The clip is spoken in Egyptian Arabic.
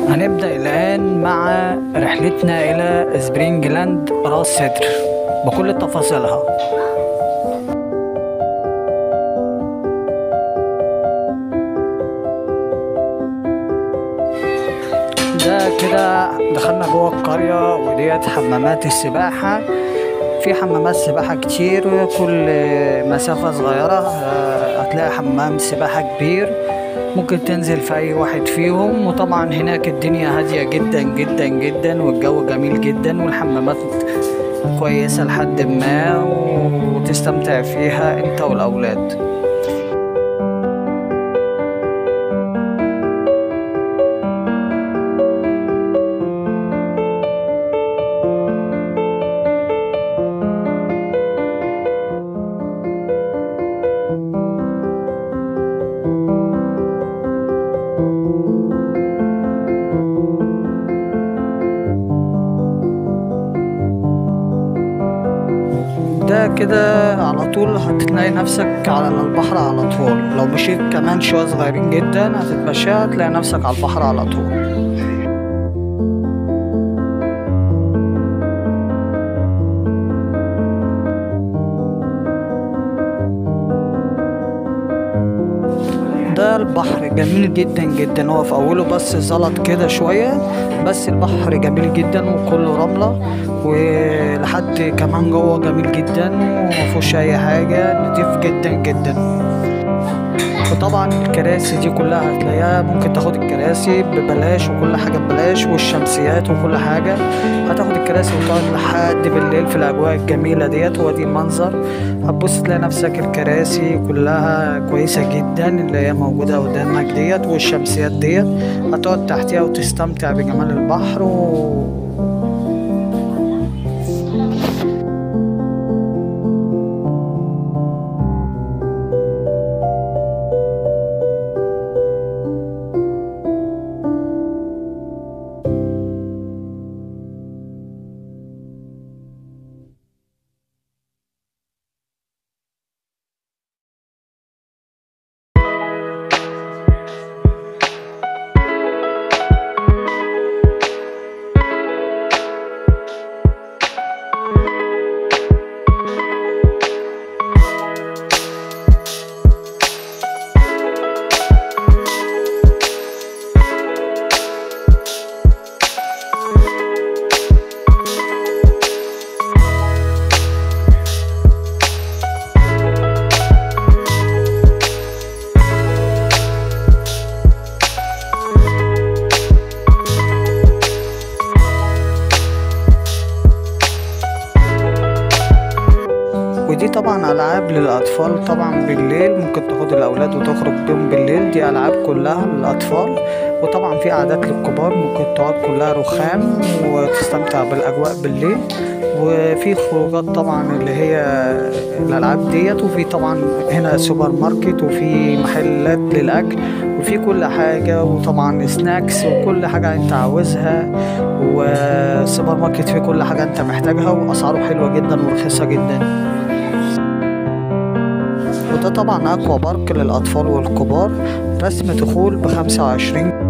هنبدأ الآن مع رحلتنا إلى سبرينج لاند راس سدر بكل تفاصيلها ده كده دخلنا جوه القرية وديت حمامات السباحة في حمامات سباحة كتير كل مسافة صغيرة آه، هتلاقي حمام سباحة كبير ممكن تنزل في أي واحد فيهم وطبعا هناك الدنيا هادية جدا جدا جدا والجو جميل جدا والحمامات كويسة لحد ما وتستمتع فيها انت والأولاد ده كده على طول هتلاقي نفسك على البحر على طول لو مشيت كمان شوية صغيرين جدا هتتمشى هتلاقي نفسك على البحر على طول ده البحر جميل جدا جدا هو في اوله بس زلط كده شوية بس البحر جميل جدا وكله رملة ولحد كمان جوه جميل جدا ومفيهوش اي حاجة نضيف جدا جدا وطبعا الكراسي دي كلها هتلاقيها ممكن تاخد الكراسي ببلاش وكل حاجة ببلاش والشمسيات وكل حاجة هتاخد الكراسي وتقعد لحد بالليل في الأجواء الجميلة ديت وادي المنظر هتبص تلاقي نفسك الكراسي كلها كويسة جدا اللي هي موجودة قدامك ديت والشمسيات ديت هتقعد تحتها وتستمتع بجمال البحر و... ودي طبعا ألعاب للأطفال طبعا بالليل ممكن تاخد الأولاد وتخرج بيهم بالليل دي ألعاب كلها للأطفال وطبعا في قعدات للكبار ممكن تقعد كلها رخام وتستمتع بالأجواء بالليل وفي خروجات طبعا اللي هي الألعاب ديت وفي طبعا هنا سوبر ماركت وفي محلات للأكل وفي كل حاجة وطبعا سناكس وكل حاجة انت عاوزها وسوبر ماركت فيه كل حاجة انت محتاجها وأسعاره حلوة جدا ورخيصة جدا وده طبعا اكوا بارك للاطفال والكبار رسم دخول بخمسة وعشرين